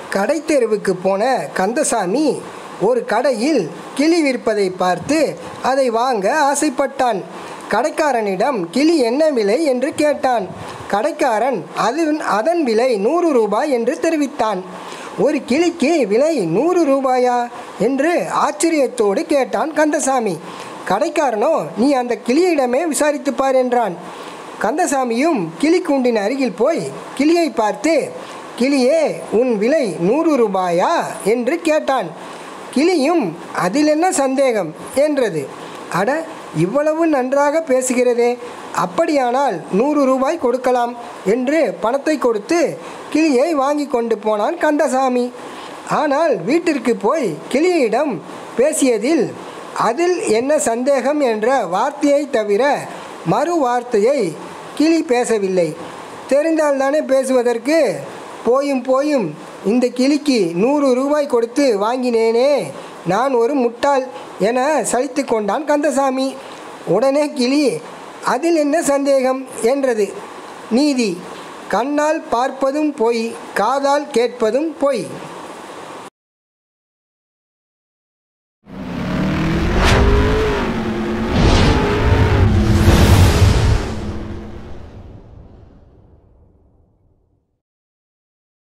கடைத்தெருவுக்கு போன கந்தசாமி ஒரு கடையில் கிளி விற்பதை பார்த்து அதை வாங்க ஆசைப்பட்டான் கடைக்காரனிடம் கிளி என்ன விலை என்று கேட்டான் கடைக்காரன் அது அதன் விலை நூறு ரூபாய் என்று தெரிவித்தான் ஒரு கிளிக்கு விலை நூறு ரூபாயா என்று ஆச்சரியத்தோடு கேட்டான் கந்தசாமி கடைக்காரனோ நீ அந்த கிளியிடமே விசாரித்துப் பார் என்றான் கந்தசாமியும் கிளி கூண்டின் அருகில் போய் கிளியை பார்த்து கிளியே உன் விலை நூறு ரூபாயா என்று கேட்டான் கிளியும் அதில் என்ன சந்தேகம் என்றது அட இவ்வளவு நன்றாக பேசுகிறதே அப்படியானால் நூறு ரூபாய் கொடுக்கலாம் என்று பணத்தை கொடுத்து கிளியை வாங்கி கொண்டு போனான் கந்தசாமி ஆனால் வீட்டிற்கு போய் கிளியிடம் பேசியதில் அதில் என்ன சந்தேகம் என்ற வார்த்தையை தவிர மறு வார்த்தையை கிளி பேசவில்லை தெரிந்தால்தானே பேசுவதற்கு போயும் போயும் இந்த கிளிக்கு நூறு ரூபாய் கொடுத்து வாங்கினேனே நான் ஒரு முட்டாள் என சலித்து கொண்டான் கந்தசாமி உடனே கிளி அதில் என்ன சந்தேகம் என்றது நீதி கண்ணால் பார்ப்பதும் பொய் காதால் கேட்பதும் பொய்